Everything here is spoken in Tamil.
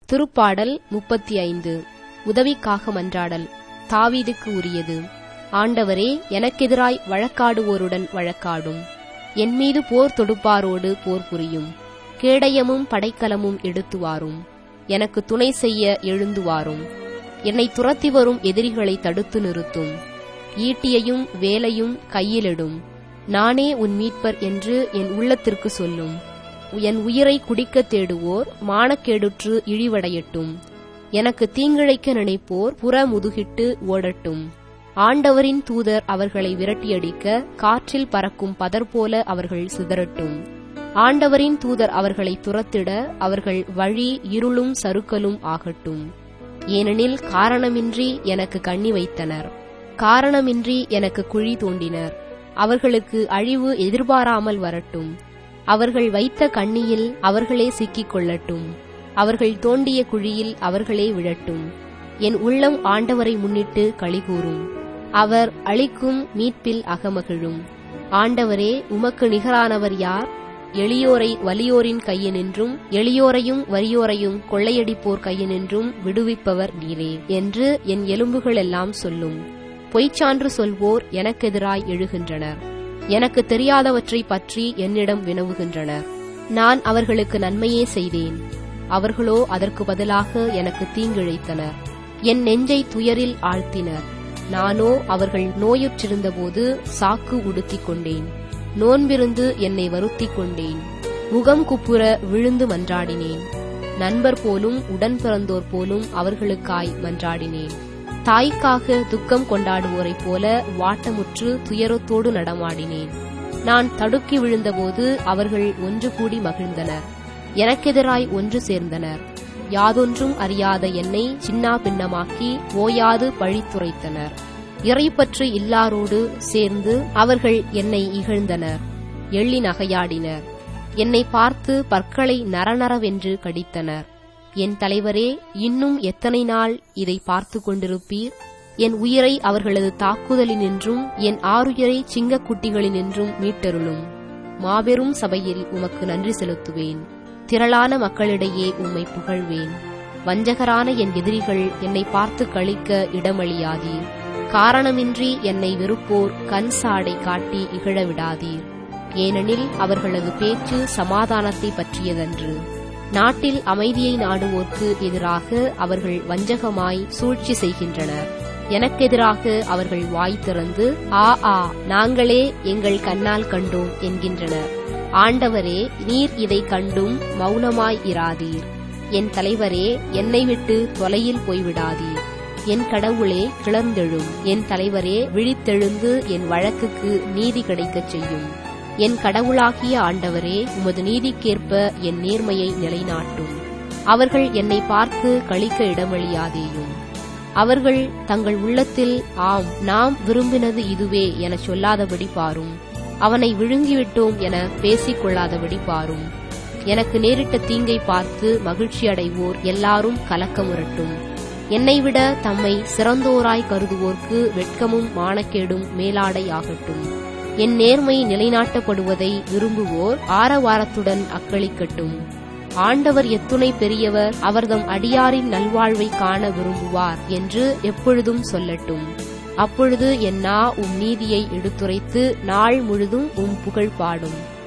திருப்பாடல் முப்பத்தி ஐந்து உதவிக்காக மன்றாடல் தாவீதுக்கு உரியது ஆண்டவரே எனக்கெதிராய் வழக்காடுவோருடன் வழக்காடும் என் மீது போர் தொடுப்பாரோடு போர் புரியும் கேடயமும் படைக்கலமும் எடுத்து வாரும் எனக்கு துணை செய்ய எழுந்து வாரும் என்னை துரத்தி வரும் எதிரிகளை தடுத்து நிறுத்தும் ஈட்டியையும் வேலையும் கையிலிடும் நானே உன் மீட்பர் என்று என் உள்ளத்திற்கு சொல்லும் என் உயிரை குடிக்கத் தேடுவோர் மானக்கேடுற்று இழிவடையட்டும் எனக்கு தீங்கிழைக்க நினைப்போர் புற முதுகிட்டு ஓடட்டும் ஆண்டவரின் தூதர் அவர்களை விரட்டியடிக்க காற்றில் பறக்கும் பதர் போல அவர்கள் சிதறட்டும் ஆண்டவரின் தூதர் அவர்களை துரத்திட அவர்கள் வழி இருளும் சறுக்கலும் ஆகட்டும் ஏனெனில் காரணமின்றி எனக்கு கண்ணி வைத்தனர் காரணமின்றி எனக்கு குழி தோண்டினர் அவர்களுக்கு அழிவு எதிர்பாராமல் வரட்டும் அவர்கள் வைத்த கண்ணியில் அவர்களே சிக்கிக் கொள்ளட்டும் அவர்கள் தோண்டிய குழியில் அவர்களே விழட்டும் என் உள்ளம் ஆண்டவரை முன்னிட்டு களிகூரும் அவர் அளிக்கும் மீட்பில் அகமகிழும் ஆண்டவரே உமக்கு நிகரானவர் யார் எளியோரை வலியோரின் கையினின்றும் எளியோரையும் வறியோரையும் கொள்ளையடிப்போர் கையினின்றும் விடுவிப்பவர் நீரே என்று என் எலும்புகள் எல்லாம் சொல்லும் பொய்ச்சான்று சொல்வோர் எனக்கெதிராய் எழுகின்றனர் எனக்கு தெரியாதவற்றை பற்றி என்னிடம் வினவுகின்றனர் நான் அவர்களுக்கு நன்மையே செய்தேன் அவர்களோ அதற்கு பதிலாக எனக்கு தீங்கிழைத்தனர் என் நெஞ்சை துயரில் ஆழ்த்தினர் நானோ அவர்கள் நோயுற்றிருந்தபோது சாக்கு உடுத்திக் கொண்டேன் நோன்பிருந்து என்னை வருத்திக் கொண்டேன் முகம் குப்புற விழுந்து மன்றாடினேன் நண்பர் போலும் உடன் பிறந்தோர் போலும் அவர்களுக்காய் மன்றாடினேன் தாய்க்காக துக்கம் கொண்டாடுவோரைப் போல வாட்டமுற்று துயரத்தோடு நடமாடினேன் நான் தடுக்கி விழுந்தபோது அவர்கள் ஒன்று கூடி மகிழ்ந்தனர் எனக்கெதிராய் ஒன்று சேர்ந்தனர் யாதொன்றும் அறியாத என்னை சின்னா பின்னமாக்கி ஓயாது பழித்துரைத்தனர் இறைப்பற்று இல்லாரோடு சேர்ந்து அவர்கள் என்னை இகழ்ந்தனர் எள்ளி நகையாடினர் என்னை பார்த்து பற்களை நரநரவென்று கடித்தனர் என் தலைவரே இன்னும் எத்தனை நாள் இதை பார்த்து கொண்டிருப்பீர் என் உயிரை அவர்களது தாக்குதலினின்றும் என் ஆறுயிரை சிங்கக்குட்டிகளினின்றும் மீட்டருளும் மாபெரும் சபையில் உமக்கு நன்றி செலுத்துவேன் திரளான மக்களிடையே உம்மை புகழ்வேன் வஞ்சகரான என் எதிரிகள் என்னை பார்த்து கழிக்க இடமளியாதீர் காரணமின்றி என்னை வெறுப்போர் கண் சாடை காட்டி இகழவிடாதீர் ஏனெனில் அவர்களது பேச்சு சமாதானத்தை பற்றியதன்று நாட்டில் அமைதியை நாடுவோர்க்கு எதிராக அவர்கள் வஞ்சகமாய் சூழ்ச்சி செய்கின்றனர் எனக்கெதிராக அவர்கள் வாய் திறந்து ஆ ஆ நாங்களே எங்கள் கண்ணால் கண்டோம் என்கின்றனர் ஆண்டவரே நீர் இதை கண்டும் மௌனமாய் இராதீர் என் தலைவரே என்னை விட்டு தொலையில் போய்விடாதீர் என் கடவுளே கிளர்ந்தெழும் என் தலைவரே விழித்தெழுந்து என் வழக்குக்கு நீதி கிடைக்கச் செய்யும் என் கடவுளாகிய ஆண்டவரே உமது நீதிக்கேற்ப என் நேர்மையை நிலைநாட்டும் அவர்கள் என்னை பார்த்து கழிக்க இடமளியாதேயும் அவர்கள் தங்கள் உள்ளத்தில் ஆம் நாம் விரும்பினது இதுவே என சொல்லாதபடி பாரும் அவனை விழுங்கிவிட்டோம் என பேசிக் கொள்ளாதபடி பாரும் எனக்கு நேரிட்ட தீங்கை பார்த்து மகிழ்ச்சி அடைவோர் எல்லாரும் கலக்கமுரட்டும் என்னை விட தம்மை சிறந்தோராய் கருதுவோர்க்கு வெட்கமும் மானக்கேடும் மேலாடை ஆகட்டும் என் நேர்மை நிலைநாட்டப்படுவதை விரும்புவோர் ஆரவாரத்துடன் அக்களிக்கட்டும் ஆண்டவர் எத்துணை பெரியவர் அவர்தம் அடியாரின் நல்வாழ்வை காண விரும்புவார் என்று எப்பொழுதும் சொல்லட்டும் அப்பொழுது என் நா உம் நீதியை எடுத்துரைத்து நாள் முழுதும் உம் புகழ் பாடும்